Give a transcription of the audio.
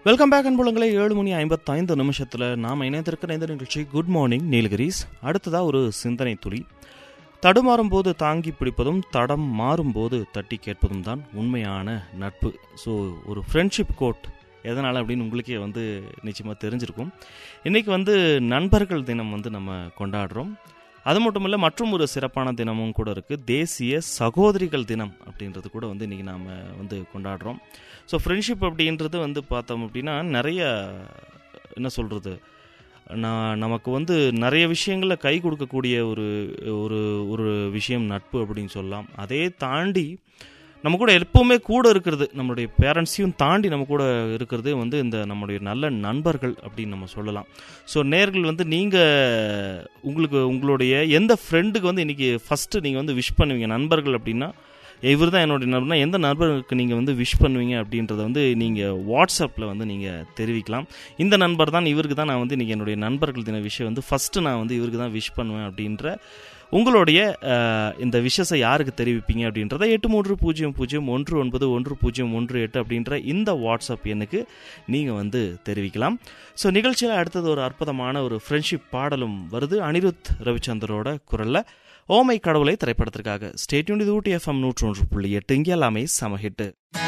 welcome back அன்புலங்களே ஏழு மணி ஐம்பத்தைந்து நிமிஷத்தில் நாம் இணைந்திருக்கிற இந்த நிகழ்ச்சி குட் மார்னிங் நீலகிரிஸ் அடுத்ததாக ஒரு சிந்தனை துளி தடுமாறும் போது தாங்கி பிடிப்பதும் தடம் மாறும்போது தட்டி கேட்பதும் தான் உண்மையான நட்பு ஸோ ஒரு ஃப்ரெண்ட்ஷிப் கோட் எதனால் அப்படின்னு உங்களுக்கே வந்து நிச்சயமாக தெரிஞ்சிருக்கும் இன்றைக்கி வந்து நண்பர்கள் தினம் வந்து நம்ம கொண்டாடுறோம் அது மட்டும் இல்லை மற்றும் ஒரு சிறப்பான தினமும் கூட இருக்குது தேசிய சகோதரிகள் தினம் அப்படின்றது கூட வந்து இன்றைக்கி நாம் வந்து கொண்டாடுறோம் ஸோ ஃப்ரெண்ட்ஷிப் அப்படின்றது வந்து பார்த்தோம் அப்படின்னா நிறைய என்ன சொல்கிறது நான் நமக்கு வந்து நிறைய விஷயங்களில் கை கொடுக்கக்கூடிய ஒரு ஒரு ஒரு விஷயம் நட்பு அப்படின்னு சொல்லலாம் அதே தாண்டி நம்ம கூட எப்பவுமே கூட இருக்கிறது நம்மளுடைய பேரண்ட்ஸையும் தாண்டி நம்ம கூட இருக்கிறதே வந்து இந்த நம்முடைய நல்ல நண்பர்கள் அப்படின்னு நம்ம சொல்லலாம் ஸோ நேர்கள் வந்து நீங்கள் உங்களுக்கு உங்களுடைய எந்த ஃப்ரெண்டுக்கு வந்து இன்றைக்கி ஃபஸ்ட்டு நீங்கள் வந்து விஷ் பண்ணுவீங்க நண்பர்கள் அப்படின்னா இவர் தான் என்னுடைய நண்பர்னா எந்த நண்பருக்கு நீங்கள் வந்து விஷ் பண்ணுவீங்க அப்படின்றத வந்து நீங்கள் வாட்ஸ்அப்பில் வந்து நீங்கள் தெரிவிக்கலாம் இந்த நண்பர் தான் இவருக்கு தான் நான் வந்து இன்றைக்கி என்னுடைய நண்பர்கள் தின விஷயம் வந்து ஃபஸ்ட்டு நான் வந்து இவருக்கு தான் விஷ் பண்ணுவேன் அப்படின்ற உங்களுடைய அஹ், இந்த விஷயத்தை யாருக்கு தெரிவிப்பீங்க அப்படின்றத எட்டு மூன்று பூஜ்ஜியம் பூஜ்ஜியம் ஒன்று ஒன்பது ஒன்று பூஜ்ஜியம் ஒன்று எட்டு அப்படின்ற இந்த வாட்ஸ்அப் எண்ணுக்கு நீங்கள் வந்து தெரிவிக்கலாம் ஸோ நிகழ்ச்சியில் அடுத்தது ஒரு அற்புதமான ஒரு ஃப்ரெண்ட்ஷிப் பாடலும் வருது அனிருத் ரவிச்சந்தரோட குரலில் ஓமை கடவுளை திரைப்படத்திற்காக ஸ்டேட்யூன் இது ஊட்டி எஃப்எம் நூற்று ஒன்று புள்ளி எட்டு இங்கே எல்லாமே சம ஹிட்டு